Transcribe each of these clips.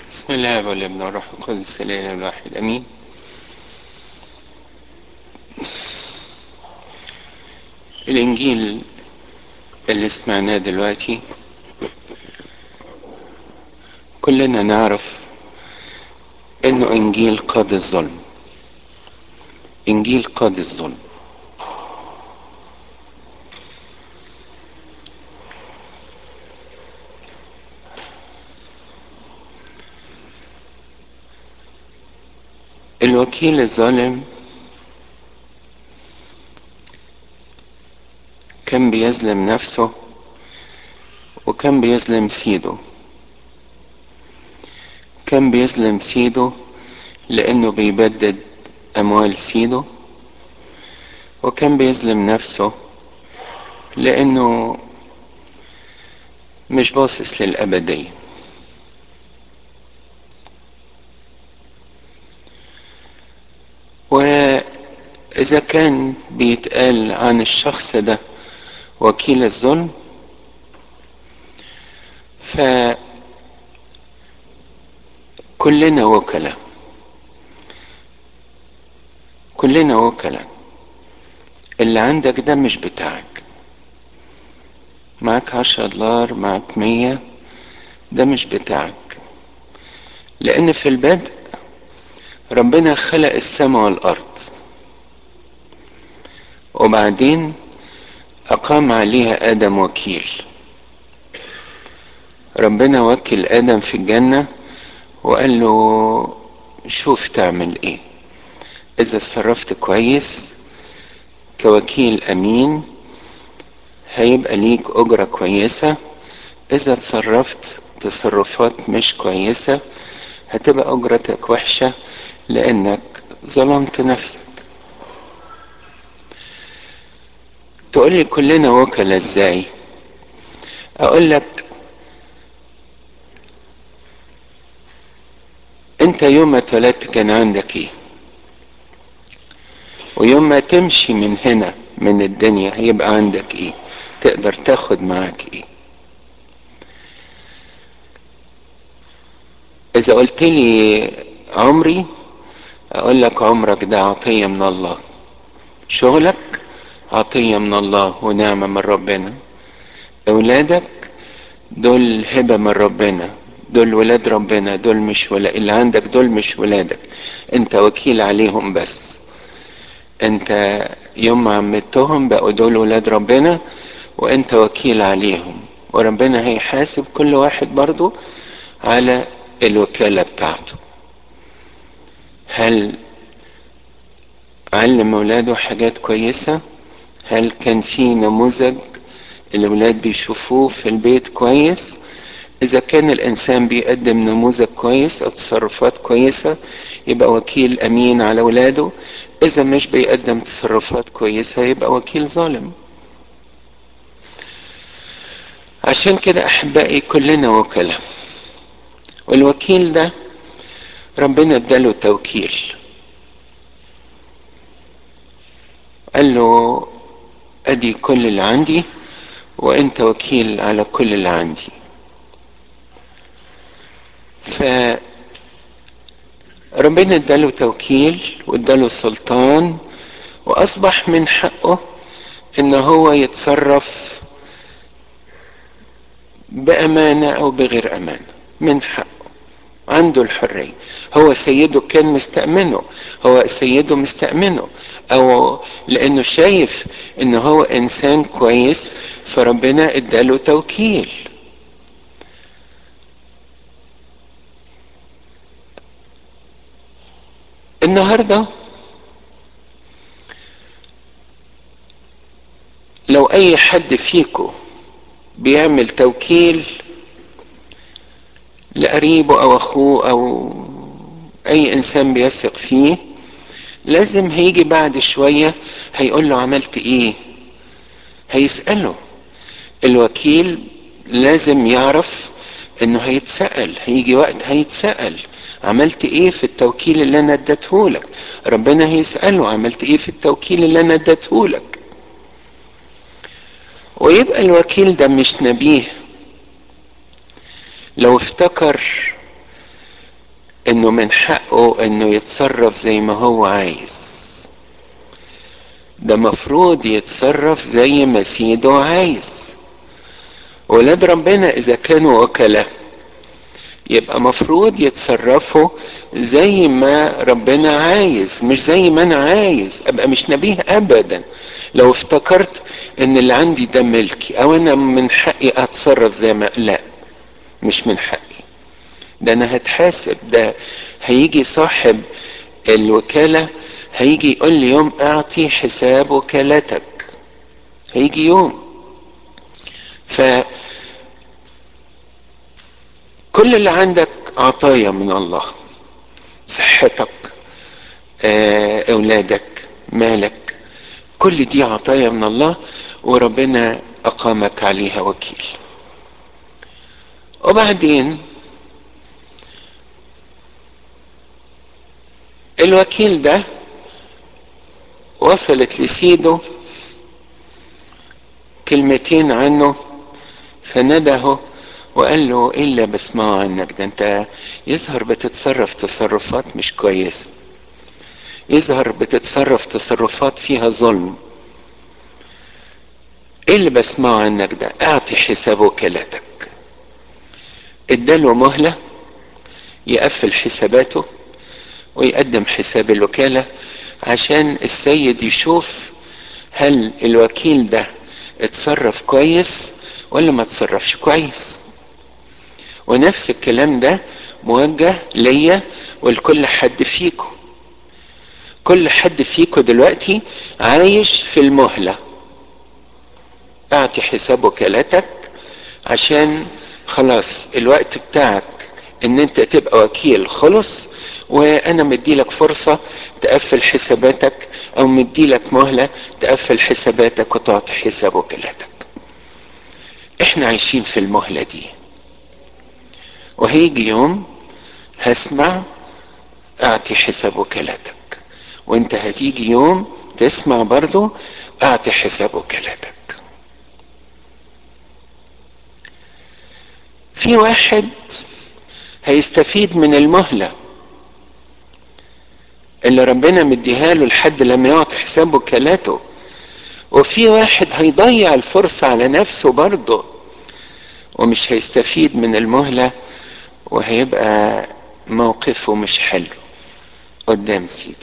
بسم الله والابن والروح القدس الاله الواحد امين الانجيل اللي سمعناه دلوقتي كلنا نعرف انه انجيل قاضي الظلم انجيل قاضي الظلم الوكيل الظالم كان بيظلم نفسه وكان بيظلم سيده كان بيظلم سيده لانه بيبدد اموال سيده وكان بيظلم نفسه لانه مش باصص للابديه وإذا كان بيتقال عن الشخص ده وكيل الظلم فكلنا وكلاء كلنا وكلاء اللي عندك ده مش بتاعك معك عشرة دولار معك مية ده مش بتاعك لأن في البدء ربنا خلق السماء والأرض وبعدين أقام عليها آدم وكيل ربنا وكل آدم في الجنة وقال له شوف تعمل ايه إذا اتصرفت كويس كوكيل أمين هيبقى ليك أجرة كويسة إذا تصرفت تصرفات مش كويسة هتبقى أجرتك وحشة لأنك ظلمت نفسك تقول لي كلنا وكلاء ازاي اقول لك انت يوم ما اتولدت كان عندك ايه ويوم ما تمشي من هنا من الدنيا هيبقى عندك ايه تقدر تاخد معاك ايه اذا قلت لي عمري اقول لك عمرك ده عطية من الله شغلك عطية من الله ونعمة من ربنا اولادك دول هبة من ربنا دول ولاد ربنا دول مش ولا اللي عندك دول مش ولادك انت وكيل عليهم بس انت يوم ما عمتهم بقوا دول ولاد ربنا وانت وكيل عليهم وربنا هيحاسب كل واحد برضو على الوكالة بتاعته هل علم اولاده حاجات كويسة هل كان في نموذج الاولاد بيشوفوه في البيت كويس اذا كان الانسان بيقدم نموذج كويس او تصرفات كويسة يبقى وكيل امين على اولاده اذا مش بيقدم تصرفات كويسة يبقى وكيل ظالم عشان كده احبائي كلنا وكلاء والوكيل ده ربنا اداله توكيل قال له ادي كل اللي عندي وانت وكيل على كل اللي عندي ف ربنا اداله توكيل واداله سلطان واصبح من حقه ان هو يتصرف بامانه او بغير امانه من حقه عنده الحريه هو سيده كان مستأمنه هو سيده مستأمنه او لانه شايف ان هو انسان كويس فربنا اداله توكيل النهارده لو اي حد فيكم بيعمل توكيل لقريبه او اخوه او اي انسان بيثق فيه لازم هيجي بعد شوية هيقول له عملت ايه هيسأله الوكيل لازم يعرف انه هيتسأل هيجي وقت هيتسأل عملت ايه في التوكيل اللي انا اديتهولك ربنا هيسأله عملت ايه في التوكيل اللي انا اديتهولك ويبقى الوكيل ده مش نبيه لو افتكر انه من حقه انه يتصرف زي ما هو عايز ده مفروض يتصرف زي ما سيده عايز ولاد ربنا اذا كانوا وكلاء يبقى مفروض يتصرفوا زي ما ربنا عايز مش زي ما انا عايز ابقى مش نبيه ابدا لو افتكرت ان اللي عندي ده ملكي او انا من حقي اتصرف زي ما لا مش من حقي ده انا هتحاسب ده هيجي صاحب الوكالة هيجي يقول لي يوم اعطي حساب وكالتك هيجي يوم ف كل اللي عندك عطايا من الله صحتك آه، اولادك مالك كل دي عطايا من الله وربنا اقامك عليها وكيل وبعدين الوكيل ده وصلت لسيده كلمتين عنه فنده وقال له ايه اللي بسمعه عنك ده انت يظهر بتتصرف تصرفات مش كويسة يظهر بتتصرف تصرفات فيها ظلم ايه اللي بسمعه عنك ده اعطي حساب وكالتك اداله مهلة يقفل حساباته ويقدم حساب الوكالة عشان السيد يشوف هل الوكيل ده اتصرف كويس ولا ما اتصرفش كويس ونفس الكلام ده موجه ليا ولكل حد فيكم كل حد فيكم دلوقتي عايش في المهلة اعطي حساب وكالتك عشان خلاص الوقت بتاعك ان انت تبقى وكيل خلص وانا مديلك فرصة تقفل حساباتك او مديلك مهلة تقفل حساباتك وتعطي حساب وكالتك احنا عايشين في المهلة دي وهيجي يوم هسمع اعطي حساب وكالتك وانت هتيجي يوم تسمع برضو اعطي حساب وكالتك في واحد هيستفيد من المهلة اللي ربنا مديها له لحد لما يعطي حساب وكالاته وفي واحد هيضيع الفرصة على نفسه برضه ومش هيستفيد من المهلة وهيبقى موقفه مش حلو قدام سيده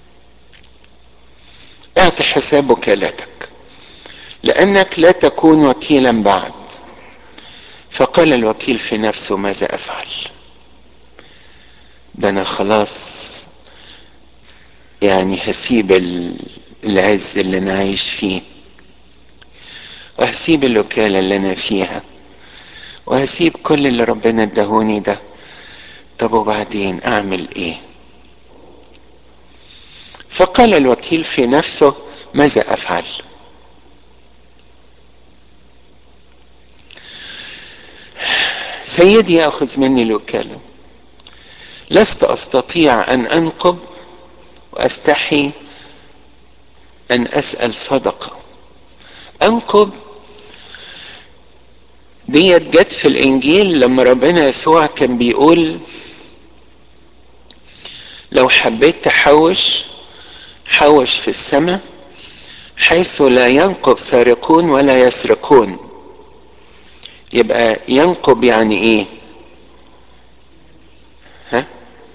اعطي حساب وكالتك لانك لا تكون وكيلا بعد فقال الوكيل في نفسه ماذا افعل ده انا خلاص يعني هسيب العز اللي انا عايش فيه وهسيب الوكالة اللي انا فيها وهسيب كل اللي ربنا ادهوني ده طب وبعدين اعمل ايه فقال الوكيل في نفسه ماذا افعل سيدي ياخذ مني الوكاله لست استطيع ان انقب واستحي ان اسال صدقه انقب ديت جت في الانجيل لما ربنا يسوع كان بيقول لو حبيت تحوش حوش في السماء حيث لا ينقب سارقون ولا يسرقون يبقى ينقب يعني ايه ها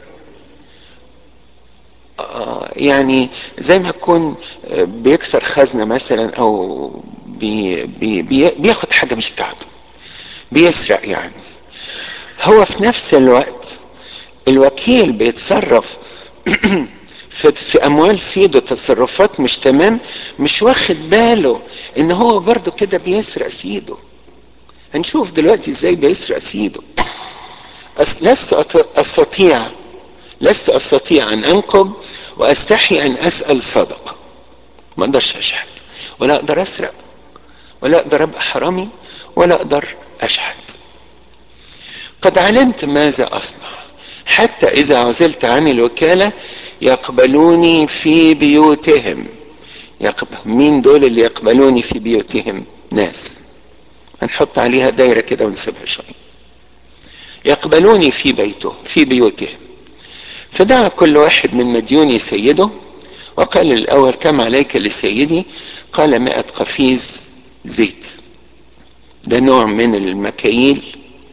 آه يعني زي ما يكون بيكسر خزنة مثلا او بي بي بي بياخد حاجة مش بتاعته بيسرق يعني هو في نفس الوقت الوكيل بيتصرف في, في اموال سيده تصرفات مش تمام مش واخد باله ان هو برضه كده بيسرق سيده هنشوف دلوقتي ازاي بيسرق سيده أس لست استطيع لست استطيع ان انقب واستحي ان اسال صدقه ما اقدرش اشحت ولا اقدر اسرق ولا اقدر ابقى حرامي ولا اقدر اشحت قد علمت ماذا اصنع حتى اذا عزلت عن الوكاله يقبلوني في بيوتهم يقبل مين دول اللي يقبلوني في بيوتهم ناس هنحط عليها دايرة كده ونسيبها شوية يقبلوني في بيته في بيوتهم فدعا كل واحد من مديوني سيده وقال الأول كم عليك لسيدي قال مائة قفيز زيت ده نوع من المكاييل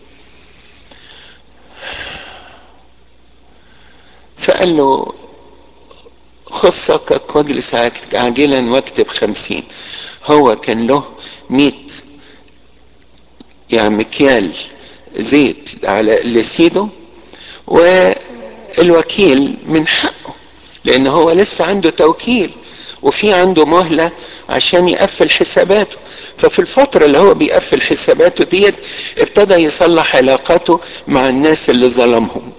فقال له خذ صكك واجلس عاجلا واكتب خمسين هو كان له مئة يعني مكيال زيت على لسيده والوكيل من حقه لان هو لسه عنده توكيل وفي عنده مهلة عشان يقفل حساباته ففي الفترة اللي هو بيقفل حساباته ديت ابتدى يصلح علاقاته مع الناس اللي ظلمهم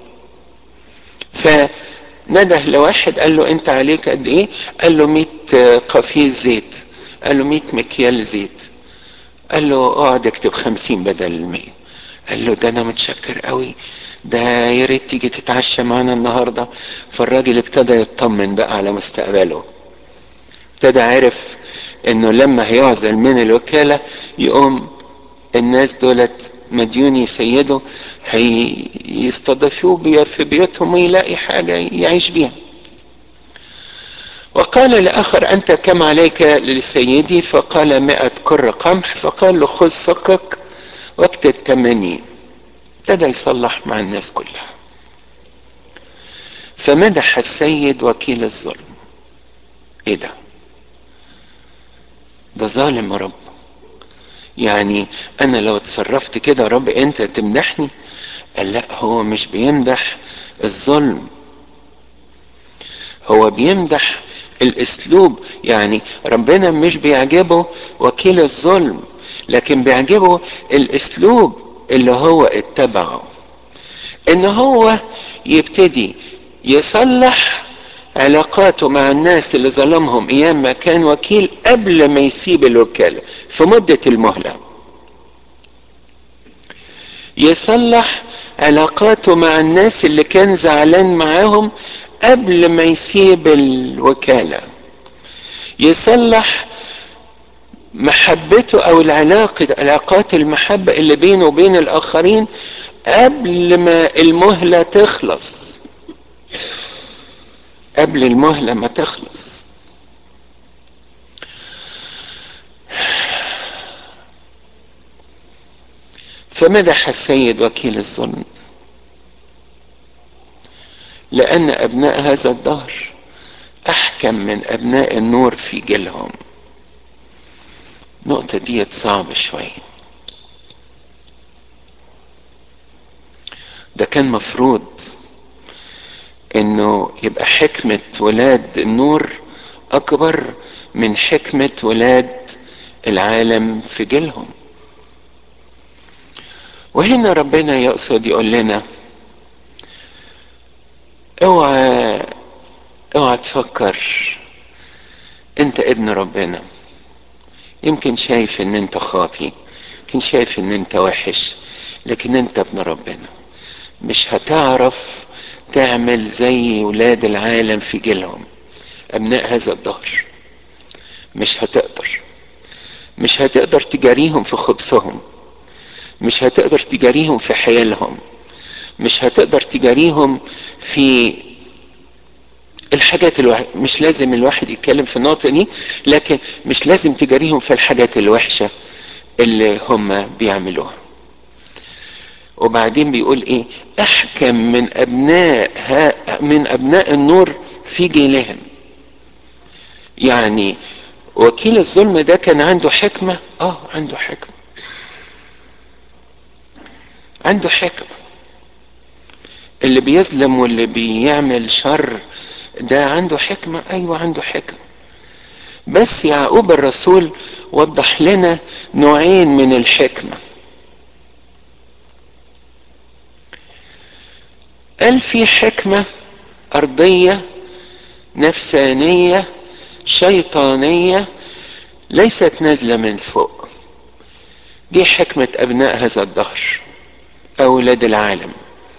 فنده لواحد قال له انت عليك قد ايه قال له 100 قفيز زيت قال له 100 مكيال زيت قال له اقعد اكتب 50 بدل ال 100 قال له ده انا متشكر قوي ده يا ريت تيجي تتعشى معانا النهارده فالراجل ابتدى يطمن بقى على مستقبله ابتدى عرف انه لما هيعزل من الوكاله يقوم الناس دولت مديوني سيده هيستضيفوه في بيوتهم ويلاقي حاجه يعيش بيها وقال لآخر أنت كم عليك لسيدي فقال مائة كر قمح فقال له خذ صكك واكتب ثمانين ابتدى يصلح مع الناس كلها فمدح السيد وكيل الظلم ايه ده ده ظالم يا رب يعني انا لو اتصرفت كده يا رب انت تمدحني قال لا هو مش بيمدح الظلم هو بيمدح الاسلوب يعني ربنا مش بيعجبه وكيل الظلم لكن بيعجبه الاسلوب اللي هو اتبعه ان هو يبتدي يصلح علاقاته مع الناس اللي ظلمهم ايام ما كان وكيل قبل ما يسيب الوكالة في مدة المهلة يصلح علاقاته مع الناس اللي كان زعلان معاهم قبل ما يسيب الوكالة يصلح محبته او العلاقة علاقات المحبة اللي بينه وبين الاخرين قبل ما المهلة تخلص قبل المهلة ما تخلص فمدح السيد وكيل الظلم لأن أبناء هذا الدهر أحكم من أبناء النور في جيلهم النقطة دي صعبة شوية ده كان مفروض انه يبقى حكمة ولاد النور اكبر من حكمة ولاد العالم في جيلهم وهنا ربنا يقصد يقول لنا اوعى اوعى تفكر انت ابن ربنا يمكن شايف ان انت خاطي يمكن شايف ان انت وحش لكن انت ابن ربنا مش هتعرف تعمل زي ولاد العالم في جيلهم ابناء هذا الدهر مش هتقدر مش هتقدر تجاريهم في خبثهم مش هتقدر تجاريهم في حيالهم مش هتقدر تجاريهم في الحاجات الواحد مش لازم الواحد يتكلم في النقطة دي لكن مش لازم تجاريهم في الحاجات الوحشة اللي هم بيعملوها وبعدين بيقول ايه احكم من ابناء من ابناء النور في جيلهم يعني وكيل الظلم ده كان عنده حكمة اه عنده حكمة عنده حكمة اللي بيظلم واللي بيعمل شر ده عنده حكمة ايوه عنده حكمة بس يعقوب الرسول وضح لنا نوعين من الحكمه قال في حكمة أرضية نفسانية شيطانية ليست نازلة من فوق دي حكمة أبناء هذا الدهر أولاد العالم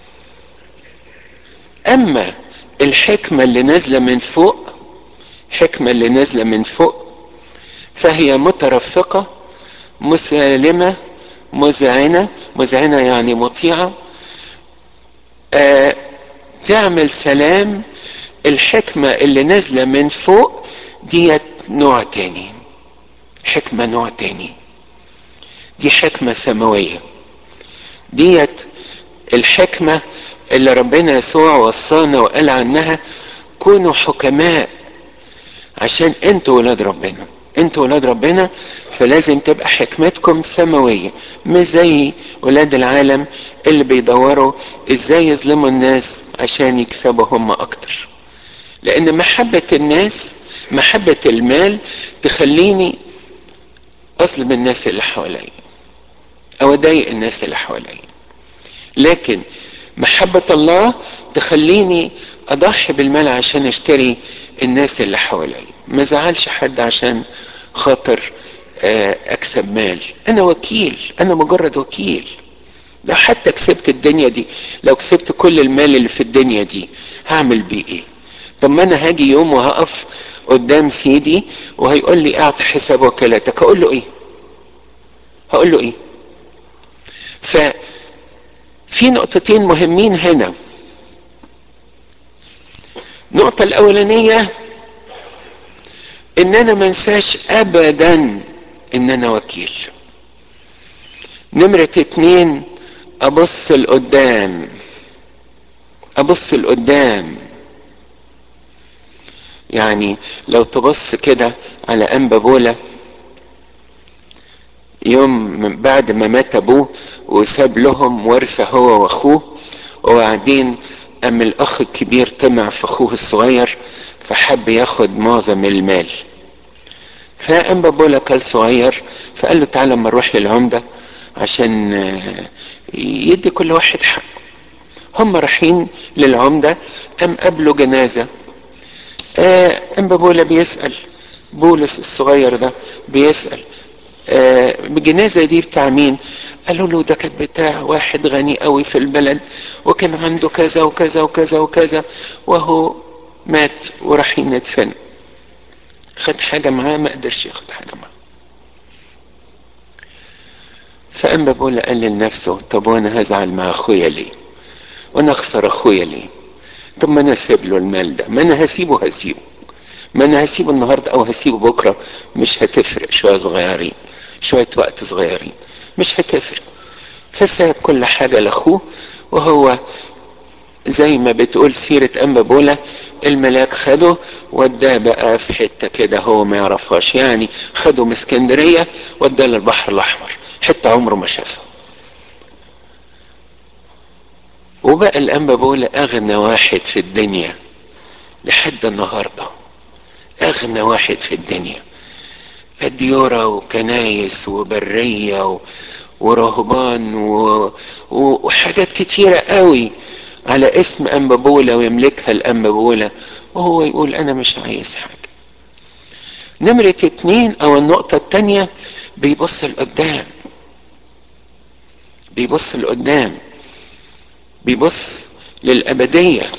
أما الحكمة اللي نازلة من فوق حكمة اللي نازلة من فوق فهي مترفقة مسالمة مذعنة مذعنة يعني مطيعة آه تعمل سلام الحكمة اللي نازلة من فوق ديت نوع تاني حكمة نوع تاني دي حكمة سماوية ديت الحكمة اللي ربنا يسوع وصانا وقال عنها كونوا حكماء عشان انتوا ولاد ربنا انتوا ولاد ربنا فلازم تبقى حكمتكم سماوية مش زي ولاد العالم اللي بيدوروا ازاي يظلموا الناس عشان يكسبوا هم اكتر لان محبة الناس محبة المال تخليني اظلم الناس اللي حواليا او اضايق الناس اللي حواليا لكن محبة الله تخليني اضحي بالمال عشان اشتري الناس اللي حواليا ما زعلش حد عشان خاطر اكسب مال انا وكيل انا مجرد وكيل لو حتى كسبت الدنيا دي لو كسبت كل المال اللي في الدنيا دي هعمل بيه ايه طب ما انا هاجي يوم وهقف قدام سيدي وهيقول لي اعطي حساب وكالتك اقول له ايه هقول له ايه ف في نقطتين مهمين هنا النقطة الأولانية إن أنا ما انساش أبدا إن أنا وكيل. نمرة اتنين أبص لقدام. أبص لقدام. يعني لو تبص كده على أنبا بولا يوم بعد ما مات أبوه وساب لهم ورثة هو وأخوه وبعدين أم الأخ الكبير طمع في أخوه الصغير فحب ياخد معظم المال فقام بابولا كان صغير فقال له تعالى اما نروح للعمدة عشان يدي كل واحد حقه هم رايحين للعمدة قام قابلوا جنازة قام بابولا بيسأل بولس الصغير ده بيسأل الجنازة دي بتاع مين قالوا له ده كانت بتاع واحد غني قوي في البلد وكان عنده كذا وكذا وكذا وكذا وهو مات ورايحين ندفنه خد حاجة معاه ما قدرش ياخد حاجة معاه فقام بابولا قال لنفسه طب وانا هزعل مع اخويا ليه وانا اخسر اخويا ليه طب ما انا اسيب له المال ده ما انا هسيبه هسيبه ما انا هسيبه النهارده او هسيبه بكره مش هتفرق شويه صغيرين شويه وقت صغيرين مش هتفرق فساب كل حاجه لاخوه وهو زي ما بتقول سيرة أنبا بولا الملاك خده وداه بقى في حتة كده هو ما يعرفهاش يعني خده من اسكندرية وداه للبحر الأحمر حتة عمره ما شافها وبقى الأنبا بولا أغنى واحد في الدنيا لحد النهاردة أغنى واحد في الدنيا أديورة وكنايس وبرية و... ورهبان و... وحاجات كتيرة قوي على اسم أنبابولة ويملكها الأنبابولة وهو يقول أنا مش عايز حاجة نمرة اتنين أو النقطة التانية بيبص لقدام بيبص لقدام بيبص للأبدية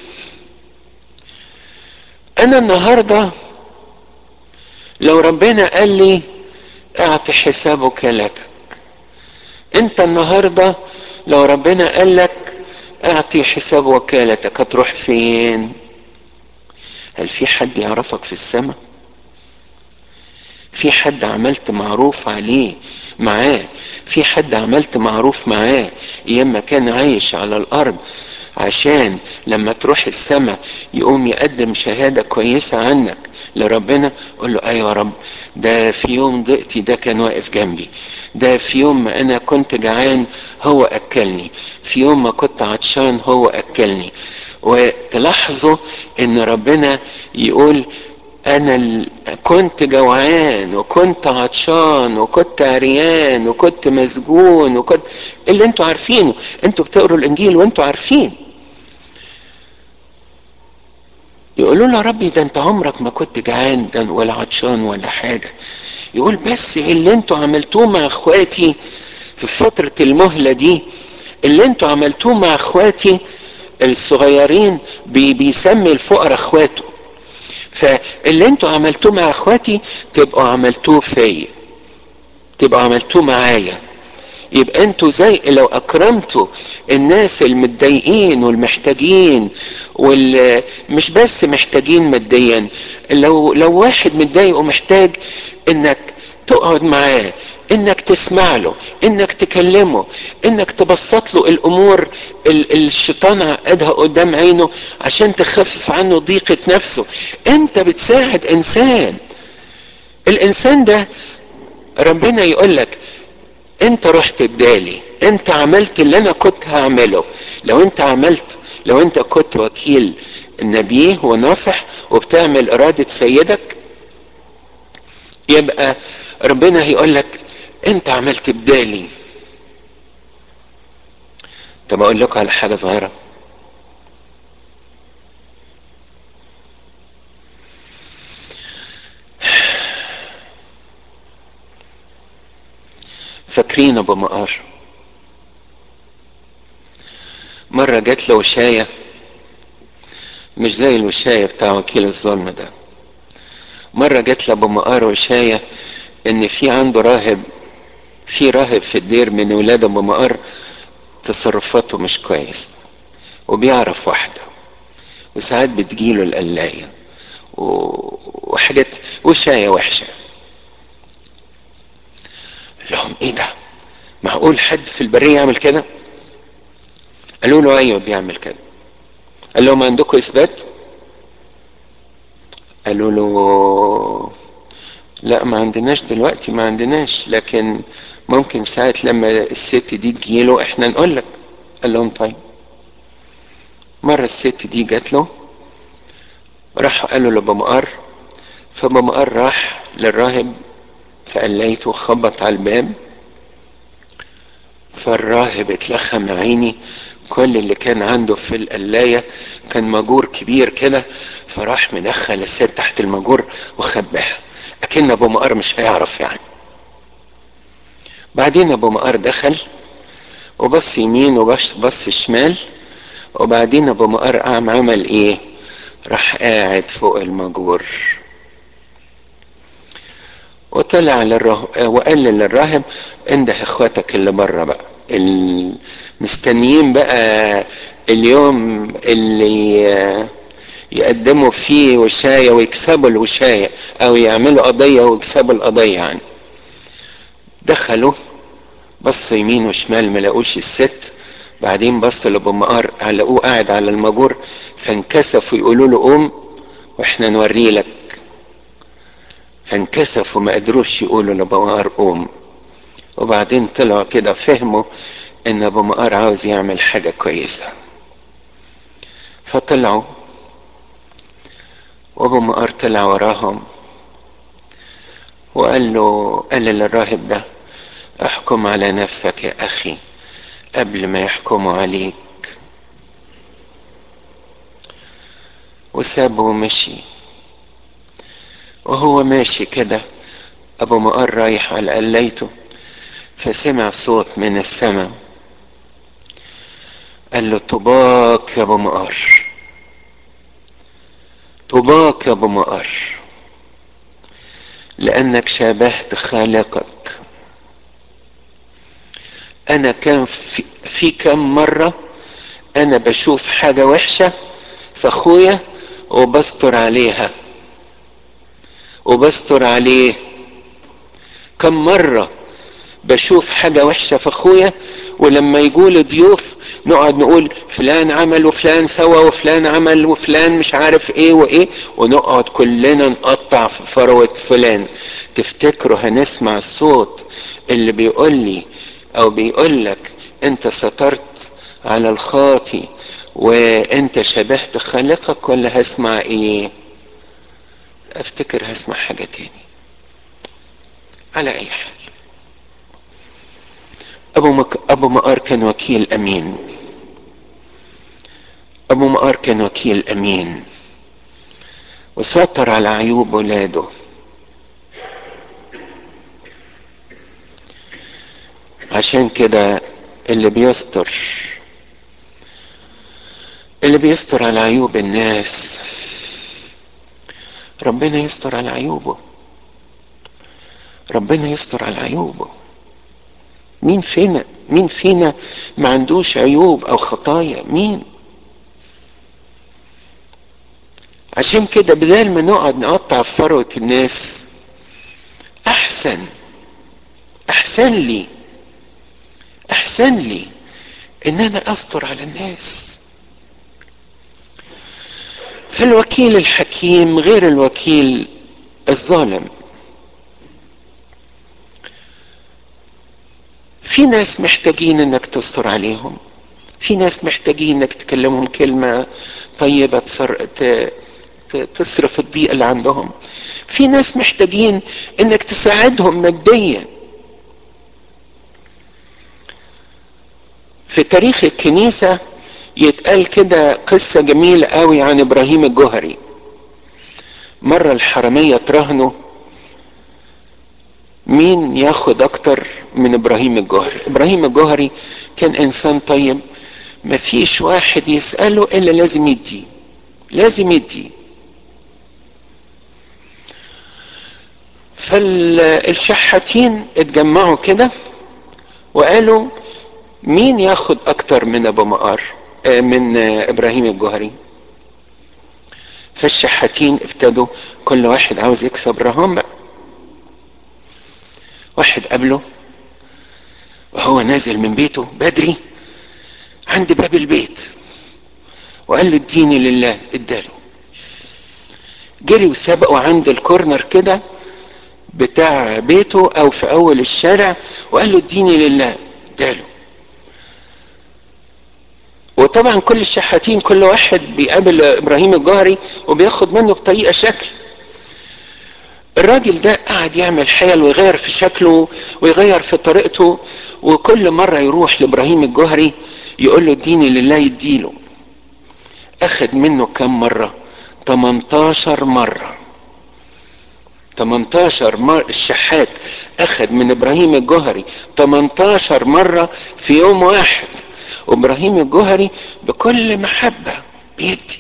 أنا النهاردة لو ربنا قال لي اعطي حساب وكالتك انت النهاردة لو ربنا قال لك اعطي حساب وكالتك هتروح فين هل في حد يعرفك في السماء في حد عملت معروف عليه معاه في حد عملت معروف معاه ايام ما كان عايش على الارض عشان لما تروح السماء يقوم يقدم شهادة كويسة عنك لربنا قول له ايوه يا رب ده في يوم ضيقتي ده كان واقف جنبي ده في يوم ما انا كنت جعان هو اكلني في يوم ما كنت عطشان هو اكلني وتلاحظوا ان ربنا يقول انا كنت جوعان وكنت عطشان وكنت عريان وكنت مسجون وكنت اللي انتوا عارفينه انتوا بتقروا الانجيل وانتوا عارفين يقولوا له يا ربي ده انت عمرك ما كنت جعان ده ولا عطشان ولا حاجه يقول بس اللي انتوا عملتوه مع اخواتي في فتره المهله دي اللي انتوا عملتوه مع اخواتي الصغيرين بي بيسمي الفقراء اخواته فاللي انتوا عملتوه مع اخواتي تبقوا عملتوه فيا تبقوا عملتوه معايا يبقى انتوا زي لو اكرمتوا الناس المتضايقين والمحتاجين ومش بس محتاجين ماديا لو لو واحد متضايق ومحتاج انك تقعد معاه انك تسمع له انك تكلمه انك تبسط له الامور الشيطان عقدها قدام عينه عشان تخفف عنه ضيقة نفسه انت بتساعد انسان الانسان ده ربنا يقول لك انت رحت بدالي انت عملت اللي انا كنت هعمله لو انت عملت لو انت كنت وكيل نبيه وناصح وبتعمل ارادة سيدك يبقى ربنا هيقول لك انت عملت بدالي طب اقول لكم على حاجة صغيرة فاكرين ابو مقار مرة جات له وشاية مش زي الوشاية بتاع وكيل الظلم ده مرة جات له ابو مقار وشاية ان في عنده راهب في راهب في الدير من ولاد ابو مقار تصرفاته مش كويس وبيعرف واحدة وساعات بتجيله القلاية وحاجات وشاية وحشة لهم ايه ده معقول حد في البرية يعمل كده قالوا له ايوه بيعمل كده قال لهم عندكم اثبات قالوا له لا ما عندناش دلوقتي ما عندناش لكن ممكن ساعة لما الست دي تجيله احنا نقول لك قال لهم طيب مرة الست دي جات له راح قالوا لابو مقر فابو مقر راح للراهب فقليته خبط على الباب فالراهب اتلخم عيني كل اللي كان عنده في القلاية كان مجور كبير كده فراح مدخل الست تحت المجور وخباها اكن ابو مقر مش هيعرف يعني بعدين ابو مقر دخل وبص يمين وبص بص شمال وبعدين ابو مقر قام عمل ايه راح قاعد فوق المجور وطلع للراهب وقال للراهب انده اخواتك اللي بره بقى المستنيين بقى اليوم اللي يقدموا فيه وشاية ويكسبوا الوشاية او يعملوا قضية ويكسبوا القضية يعني دخلوا بصوا يمين وشمال ما لقوش الست بعدين بصوا لابو مقار لقوه قاعد على المجور فانكسفوا يقولوا له قوم واحنا نوري لك فانكسفوا ما قدروش يقولوا لابو مقار قوم وبعدين طلعوا كده فهموا ان ابو مقار عاوز يعمل حاجة كويسة فطلعوا وابو مقار طلع وراهم وقال له قال للراهب ده احكم على نفسك يا اخي قبل ما يحكموا عليك وسابه ومشي وهو ماشي كده ابو مقر رايح على قليته فسمع صوت من السماء قال له طباك يا ابو مقر طباك يا ابو مقر لانك شابهت خالقك انا كان في, في كم مرة انا بشوف حاجة وحشة في اخويا وبستر عليها وبستر عليه كم مرة بشوف حاجة وحشة في اخويا ولما يقول ضيوف نقعد نقول فلان عمل وفلان سوى وفلان عمل وفلان مش عارف ايه وايه ونقعد كلنا نقطع في فروة فلان تفتكروا هنسمع الصوت اللي بيقول لي او بيقول لك انت سترت على الخاطي وانت شبهت خالقك ولا هسمع ايه افتكر هسمع حاجة تاني على اي حال ابو مك... ابو مقار كان وكيل امين ابو مقار كان وكيل امين وسيطر على عيوب ولاده عشان كده اللي بيستر اللي بيستر على عيوب الناس ربنا يستر على عيوبه ربنا يستر على عيوبه مين فينا مين فينا ما عندوش عيوب او خطايا مين عشان كده بدل ما نقعد نقطع في فروة الناس احسن احسن لي احسن لي ان انا استر على الناس فالوكيل الحكيم غير الوكيل الظالم في ناس محتاجين انك تستر عليهم في ناس محتاجين انك تكلمهم كلمة طيبة تصر... ت... تصرف الضيق اللي عندهم في ناس محتاجين انك تساعدهم ماديا في تاريخ الكنيسة يتقال كده قصة جميلة قوي عن ابراهيم الجوهري مرة الحرامية تراهنوا مين ياخد اكتر من ابراهيم الجوهري ابراهيم الجوهري كان انسان طيب مفيش واحد يسأله الا لازم يدي لازم يدي فالشحاتين اتجمعوا كده وقالوا مين ياخد اكتر من ابو مقار من ابراهيم الجوهري فالشحاتين ابتدوا كل واحد عاوز يكسب رهان بقى واحد قابله وهو نازل من بيته بدري عند باب البيت وقال له اديني لله اداله جري وسبقه عند الكورنر كده بتاع بيته او في اول الشارع وقال له اديني لله اداله وطبعا كل الشحاتين كل واحد بيقابل ابراهيم الجوهري وبياخد منه بطريقه شكل الراجل ده قعد يعمل حيل ويغير في شكله ويغير في طريقته وكل مرة يروح لإبراهيم الجوهري يقول له اديني لله يديله أخد منه كم مرة 18 مرة 18 مرة الشحات أخد من إبراهيم الجوهري 18 مرة في يوم واحد وإبراهيم الجوهري بكل محبة بيدي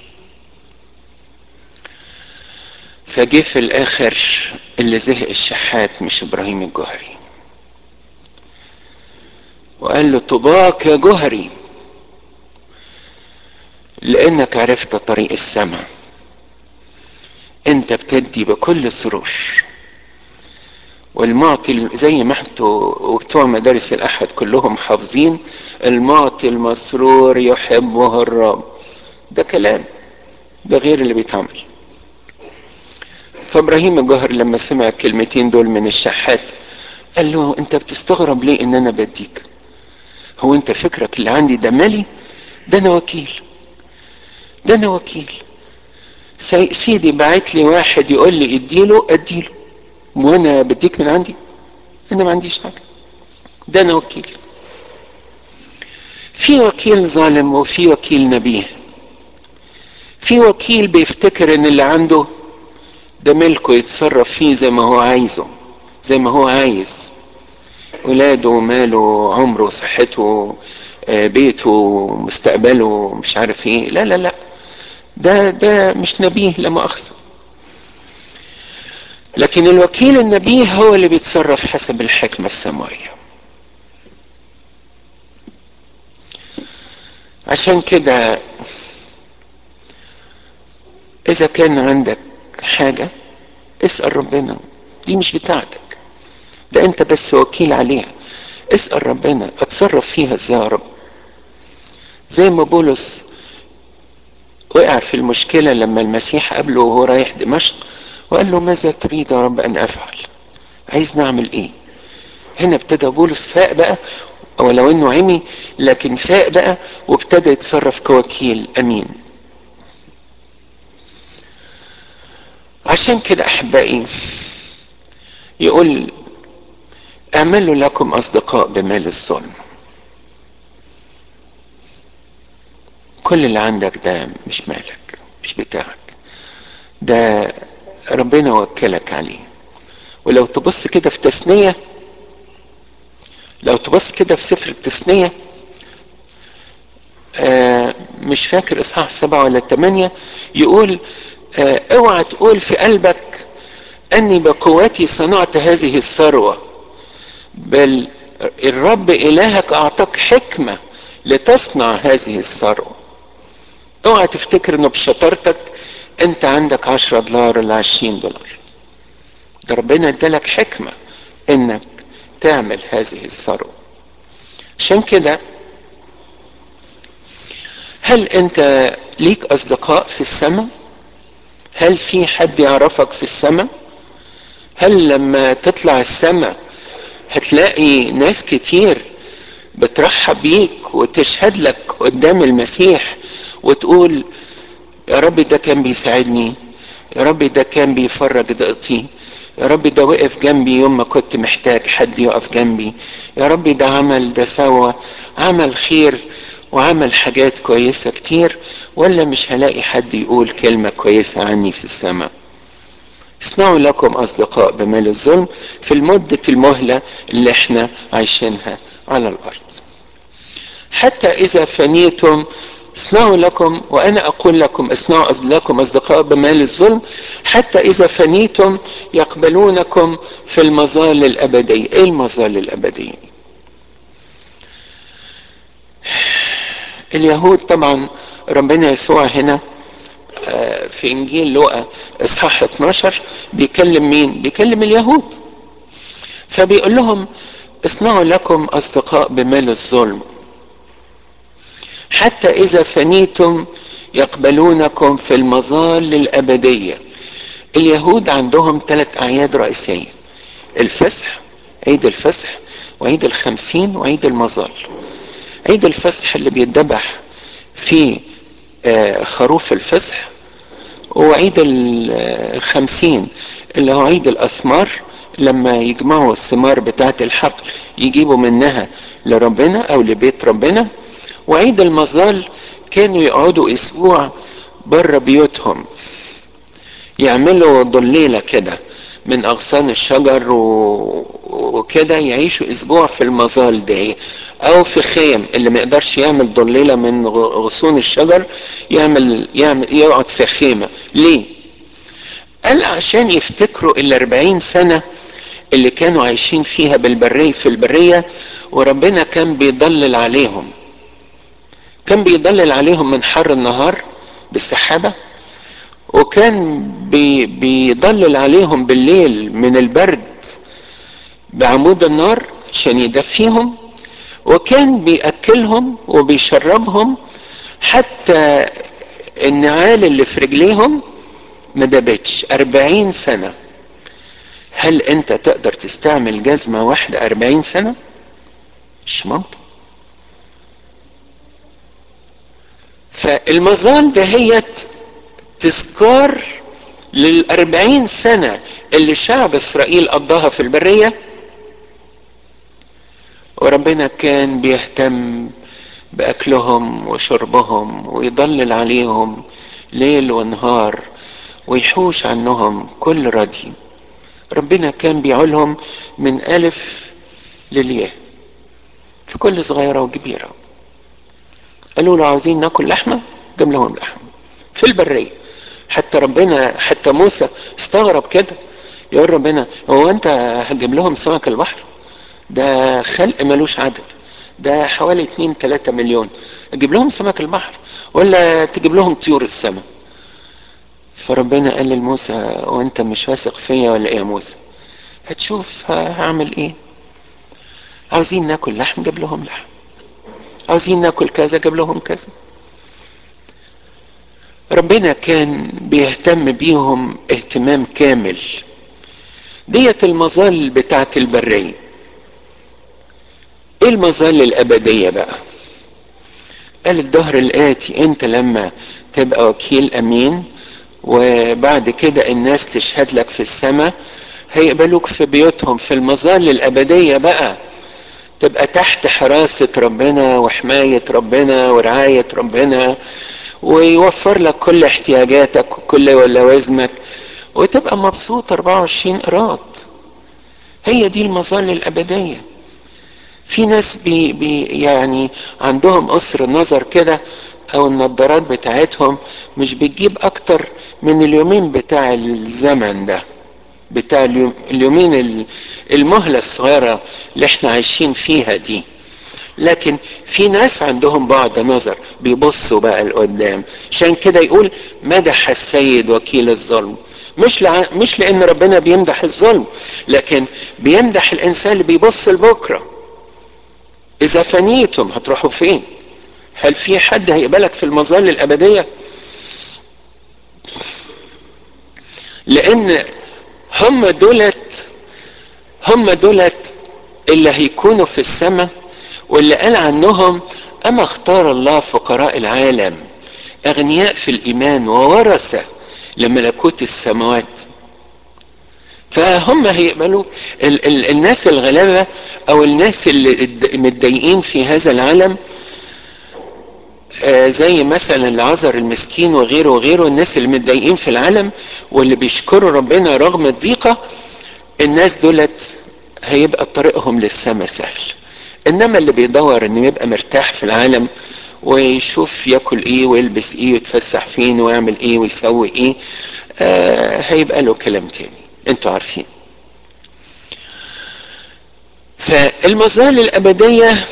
فجه في الاخر اللي زهق الشحات مش ابراهيم الجوهري وقال له طباك يا جوهري لانك عرفت طريق السماء انت بتدي بكل سرور والمعطي زي ما انتوا وبتوع مدارس الاحد كلهم حافظين المعطي المسرور يحبه الرب ده كلام ده غير اللي بيتعمل فابراهيم الجوهر لما سمع الكلمتين دول من الشحات قال له انت بتستغرب ليه ان انا بديك هو انت فكرك اللي عندي ده مالي ده انا وكيل ده انا وكيل سيدي بعت لي واحد يقول لي اديله اديله وانا بديك من عندي انا ما عنديش حاجه ده انا وكيل في وكيل ظالم وفي وكيل نبيه في وكيل بيفتكر ان اللي عنده ده ملكه يتصرف فيه زي ما هو عايزه زي ما هو عايز ولاده ماله عمره صحته بيته مستقبله مش عارف ايه لا لا لا ده ده مش نبيه لا مؤاخذة لكن الوكيل النبيه هو اللي بيتصرف حسب الحكمة السماوية عشان كده إذا كان عندك حاجة اسأل ربنا دي مش بتاعتك ده انت بس وكيل عليها اسأل ربنا اتصرف فيها ازاي يا رب زي ما بولس وقع في المشكلة لما المسيح قابله وهو رايح دمشق وقال له ماذا تريد يا رب ان افعل عايز نعمل ايه هنا ابتدى بولس فاق بقى ولو انه عمي لكن فاق بقى وابتدى يتصرف كوكيل امين عشان كده احبائي يقول اعملوا لكم اصدقاء بمال الظلم كل اللي عندك ده مش مالك مش بتاعك ده ربنا وكلك عليه ولو تبص كده في تثنية لو تبص كده في سفر التثنية آه مش فاكر اصحاح سبعة ولا ثمانية يقول آه اوعى تقول في قلبك اني بقوتي صنعت هذه الثروة بل الرب الهك اعطاك حكمة لتصنع هذه الثروة اوعى تفتكر انه بشطارتك انت عندك عشرة دولار ولا عشرين دولار ده ربنا ادالك حكمة انك تعمل هذه الثروة عشان كده هل انت ليك اصدقاء في السماء هل في حد يعرفك في السماء هل لما تطلع السماء هتلاقي ناس كتير بترحب بيك وتشهد لك قدام المسيح وتقول يا رب ده كان بيساعدني يا رب ده كان بيفرج ضيقتي يا رب ده وقف جنبي يوم ما كنت محتاج حد يقف جنبي يا رب ده عمل ده سوى عمل خير وعمل حاجات كويسة كتير ولا مش هلاقي حد يقول كلمة كويسة عني في السماء اصنعوا لكم أصدقاء بمال الظلم في المدة المهلة اللي احنا عايشينها على الأرض حتى إذا فنيتم اصنعوا لكم وأنا أقول لكم اصنعوا لكم أصدقاء بمال الظلم حتى إذا فنيتم يقبلونكم في المظال الأبدية إيه المظال الأبدية اليهود طبعا ربنا يسوع هنا في انجيل لوقا اصحاح 12 بيكلم مين بيكلم اليهود فبيقول لهم اصنعوا لكم اصدقاء بمال الظلم حتى اذا فنيتم يقبلونكم في المظال الابديه اليهود عندهم ثلاث اعياد رئيسيه الفسح عيد الفسح وعيد الخمسين وعيد المظال عيد الفسح اللي بيتذبح في خروف الفسح وعيد الخمسين اللي هو عيد الأثمار لما يجمعوا الثمار بتاعة الحق يجيبوا منها لربنا أو لبيت ربنا وعيد المظال كانوا يقعدوا أسبوع بره بيوتهم يعملوا ضليلة كده من أغصان الشجر و... وكده يعيشوا أسبوع في المظال ده أو في خيم اللي ما يقدرش يعمل ضليلة من غصون الشجر يعمل يعمل يقعد في خيمة ليه؟ قال عشان يفتكروا ال 40 سنة اللي كانوا عايشين فيها بالبرية في البرية وربنا كان بيضلل عليهم كان بيضلل عليهم من حر النهار بالسحابة وكان بي بيضلل عليهم بالليل من البرد بعمود النار عشان يدفيهم وكان بيأكلهم وبيشربهم حتى النعال اللي في رجليهم ما دابتش أربعين سنة هل أنت تقدر تستعمل جزمة واحدة أربعين سنة؟ مش ممكن فالمظال دهيت تذكار للأربعين سنة اللي شعب إسرائيل قضاها في البرية وربنا كان بيهتم بأكلهم وشربهم ويضلل عليهم ليل ونهار ويحوش عنهم كل ردي ربنا كان بيعولهم من ألف للياء في كل صغيرة وكبيرة قالوا له عاوزين ناكل لحمة جاب لهم لحمة في البرية حتى ربنا حتى موسى استغرب كده يقول ربنا هو انت هتجيب لهم سمك البحر ده خلق ملوش عدد ده حوالي 2 3 مليون اجيب لهم سمك البحر ولا تجيب لهم طيور السماء فربنا قال لموسى وانت مش واثق فيا ولا ايه يا موسى هتشوف هعمل ايه عاوزين ناكل لحم جاب لهم لحم عاوزين ناكل كذا جاب لهم كذا ربنا كان بيهتم بيهم اهتمام كامل ديت المظال بتاعت البرية ايه المظال الابدية بقى قال الظهر الاتي انت لما تبقى وكيل امين وبعد كده الناس تشهد لك في السماء هيقبلوك في بيوتهم في المظال الابدية بقى تبقى تحت حراسة ربنا وحماية ربنا ورعاية ربنا ويوفر لك كل احتياجاتك وكل لوازمك وتبقى مبسوط 24 قراط هي دي المظال الأبدية في ناس بي بي يعني عندهم قصر نظر كده او النظارات بتاعتهم مش بتجيب اكتر من اليومين بتاع الزمن ده بتاع اليومين المهلة الصغيرة اللي احنا عايشين فيها دي لكن في ناس عندهم بعد نظر بيبصوا بقى لقدام عشان كده يقول مدح السيد وكيل الظلم مش لع... مش لان ربنا بيمدح الظلم لكن بيمدح الانسان اللي بيبص لبكره اذا فنيتم هتروحوا فين هل في حد هيقبلك في المظال الابديه لان هم دولت هم دولت اللي هيكونوا في السماء واللي قال عنهم اما اختار الله فقراء العالم اغنياء في الايمان وورثه لملكوت السماوات فهم هيقبلوا ال- ال- الناس الغلابه او الناس اللي متضايقين في هذا العالم آه زي مثلا العذر المسكين وغيره وغيره الناس اللي متضايقين في العالم واللي بيشكروا ربنا رغم الضيقه الناس دولت هيبقى طريقهم للسماء سهل انما اللي بيدور انه يبقى مرتاح في العالم ويشوف ياكل ايه ويلبس ايه ويتفسح فين ويعمل ايه ويسوي ايه آه هيبقى له كلام تاني انتوا عارفين فالمظال الابديه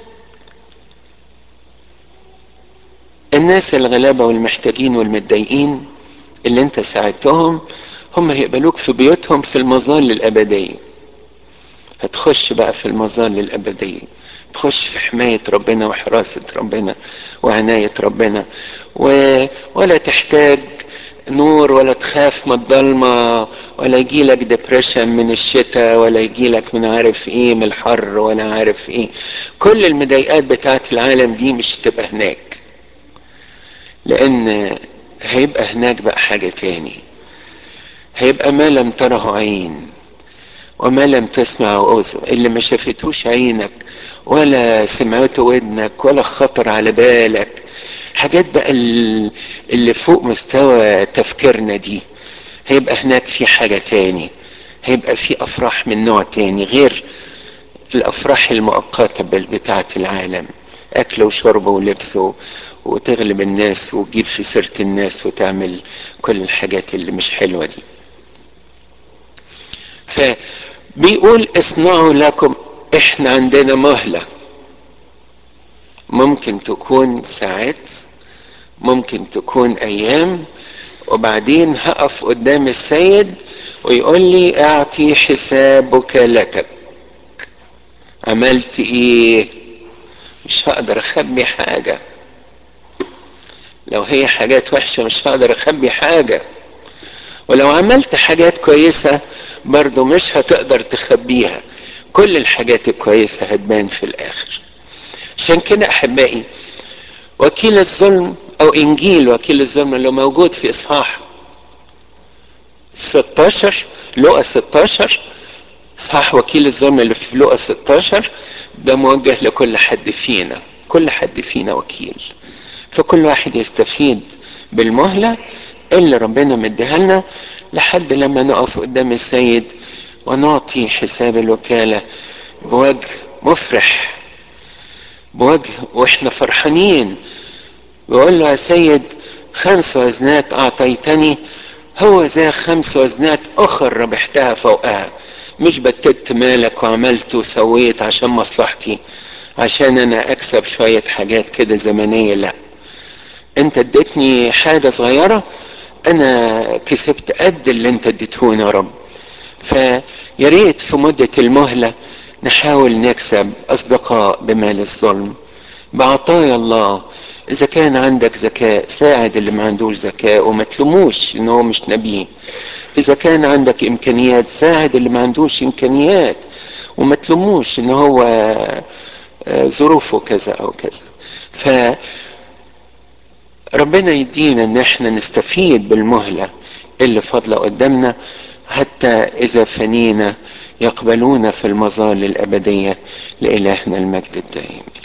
الناس الغلابه والمحتاجين والمتضايقين اللي انت ساعدتهم هم هيقبلوك في بيوتهم في المظال الابديه هتخش بقى في المظال الابديه تخش في حماية ربنا وحراسة ربنا وعناية ربنا و... ولا تحتاج نور ولا تخاف من الضلمة ولا يجيلك ديبريشن من الشتاء ولا يجيلك من عارف ايه من الحر ولا عارف ايه كل المضايقات بتاعت العالم دي مش تبقى هناك لان هيبقى هناك بقى حاجة تاني هيبقى ما لم تره عين وما لم تسمع اذن اللي ما شافتوش عينك ولا سمعته ودنك ولا خطر على بالك حاجات بقى اللي فوق مستوى تفكيرنا دي هيبقى هناك في حاجة تاني هيبقى في أفراح من نوع تاني غير الأفراح المؤقتة بتاعة العالم أكل وشرب ولبس وتغلب الناس وتجيب في سيرة الناس وتعمل كل الحاجات اللي مش حلوة دي فبيقول اصنعوا لكم احنا عندنا مهلة ممكن تكون ساعات ممكن تكون ايام وبعدين هقف قدام السيد ويقول لي اعطي حساب وكالتك عملت ايه مش هقدر اخبي حاجة لو هي حاجات وحشة مش هقدر اخبي حاجة ولو عملت حاجات كويسة برضو مش هتقدر تخبيها كل الحاجات الكويسة هتبان في الآخر عشان كده أحبائي وكيل الظلم أو إنجيل وكيل الظلم اللي موجود في إصحاح 16 لقى 16 إصحاح وكيل الظلم اللي في لقى 16 ده موجه لكل حد فينا كل حد فينا وكيل فكل واحد يستفيد بالمهلة اللي ربنا مديها لنا لحد لما نقف قدام السيد ونعطي حساب الوكالة بوجه مفرح بوجه واحنا فرحانين بيقول له يا سيد خمس وزنات اعطيتني هو ذا خمس وزنات اخر ربحتها فوقها مش بتت مالك وعملت وسويت عشان مصلحتي عشان انا اكسب شوية حاجات كده زمنية لا انت اديتني حاجة صغيرة انا كسبت قد اللي انت اديتهوني يا رب فياريت في مدة المهلة نحاول نكسب اصدقاء بمال الظلم بعطايا الله اذا كان عندك ذكاء ساعد اللي ما عندوش ذكاء وما تلوموش ان هو مش نبيه اذا كان عندك امكانيات ساعد اللي ما عندوش امكانيات وما تلوموش ان هو ظروفه كذا او كذا ف ربنا يدينا ان احنا نستفيد بالمهلة اللي فاضلة قدامنا حتى اذا فنينا يقبلونا في المظال الابدية لالهنا المجد الدائم